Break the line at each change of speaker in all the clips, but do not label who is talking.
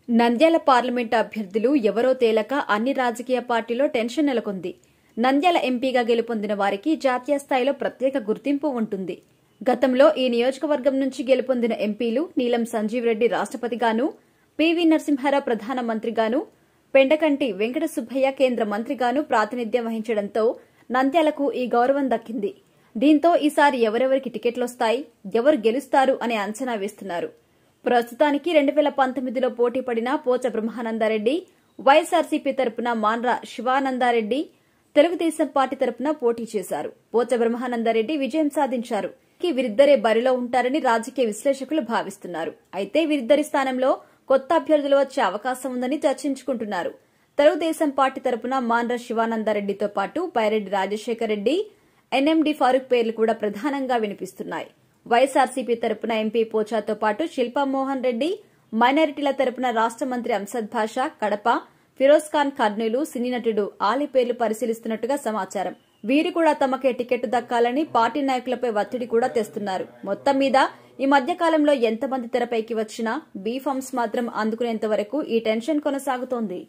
Nandyal parliament అభ్యర్థులు ఎవరో తేలక అన్ని రాజకీయ పార్టీలో టెన్షన్ నెలకొంది నంద్యాల ఎంపీగా గెలుపొందిన వారికి జాతీయ స్థాయిలో ప్రత్యేక గుర్తింపు ఉంటుంది గతంలో ఈ నియోజకవర్గం నుంచి గెలుపొందిన ఎంపీలు నీలం సంజీవ్ రెడ్డి రాష్ట్రపతిగాను పివి నరసింహారావు ప్రధానమంత్రిగాను పెండకంటి వెంకట సుబ్బయ్య కేంద్ర మంత్రిగాను ప్రాతినిధ్యం వహించడంతో నంద్యాలకు ఈ గౌరవం దక్కింది దీంతో ఈసారి ఎవరెవరికి టికెట్లొస్తాయి ఎవరు గెలుస్తారు అనే అంచనా వేస్తున్నారు ప్రస్తుతానికి రెండు వేల పంతొమ్మిదిలో పోటీ పడిన పోచ బ్రహ్మానందారెడ్డి వైఎస్ఆర్సీపీ తరపున మాన్రా శివానందారెడ్డి తెలుగుదేశం పార్టీ తరపున పోటీ చేశారు పోచ బ్రహ్మానందారెడ్డి విజయం సాధించారు ఈ వీరిద్దరే బరిలో ఉంటారని రాజకీయ విశ్లేషకులు భావిస్తున్నారు అయితే వీరిద్దరి స్థానంలో కొత్త అభ్యర్థులు వచ్చే అవకాశం ఉందని చర్చించుకుంటున్నారు తెలుగుదేశం పార్టీ తరపున మాన్ర శివానందారెడ్డితో పాటు పైరెడ్డి రాజశేఖర్ రెడ్డి ఎన్ఎండి ఫారూక్ పేర్లు కూడా ప్రధానంగా వినిపిస్తున్నాయి వైఎస్ఆర్సీపీ తరపున ఎంపీ పోచాతో పాటు శిల్పా మోహన్ రెడ్డి మైనారిటీల తరపున రాష్ట మంత్రి అంసద్ భాషా కడప ఫిరోజ్ ఖాన్ కర్నూలు సినీ నటుడు ఆలి పేర్లు పరిశీలిస్తున్నట్టుగా సమాచారం వీరు కూడా తమకే టికెట్ దక్కాలని పార్టీ నాయకులపై ఒత్తిడి కూడా తెస్తున్నారు మొత్తం మీద ఈ మధ్య కాలంలో ఎంతమంది తెరపైకి వచ్చినా బీ ఫామ్స్ మాత్రం అందుకునేంత వరకు ఈ టెన్షన్ కొనసాగుతోంది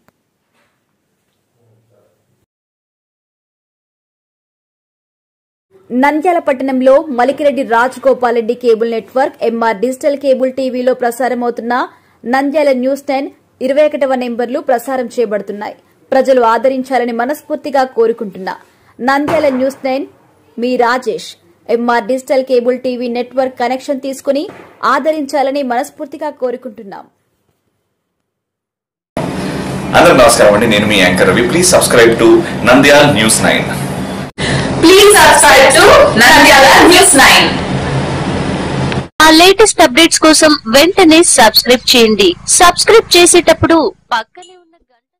నంద్యాల పట్టణంలో Malikireddy Rajagopal Reddy cable network MR digital cable టీవీలో ప్రసారమవుతున్న నంద్యాల న్యూస్ టెన్ ఇరవై ఒకటవ నెంబర్లు ప్రసారం చేయబడుతున్నాయి ప్రజలు ఆదరించాలని మనస్ఫూర్తిగా కోరుకుంటున్నా నంద్యాల న్యూస్ టెన్ మీ Rajesh MR digital cable TV network connection తీసుకుని ఆదరించాలని మనస్ఫూర్తిగా కోరుకుంటున్నాం
అందరూ నమస్కారం అండి నేను మీ anchor Ravi please subscribe to Nandyal news nine
Please subscribe to Nandyala News 9.
ఆ లేటెస్ట్ అప్డేట్స్ కోసం వెంటనే సబ్స్క్రైబ్ చేయండి సబ్స్క్రైబ్ చేసేటప్పుడు పక్కనే ఉన్న గంట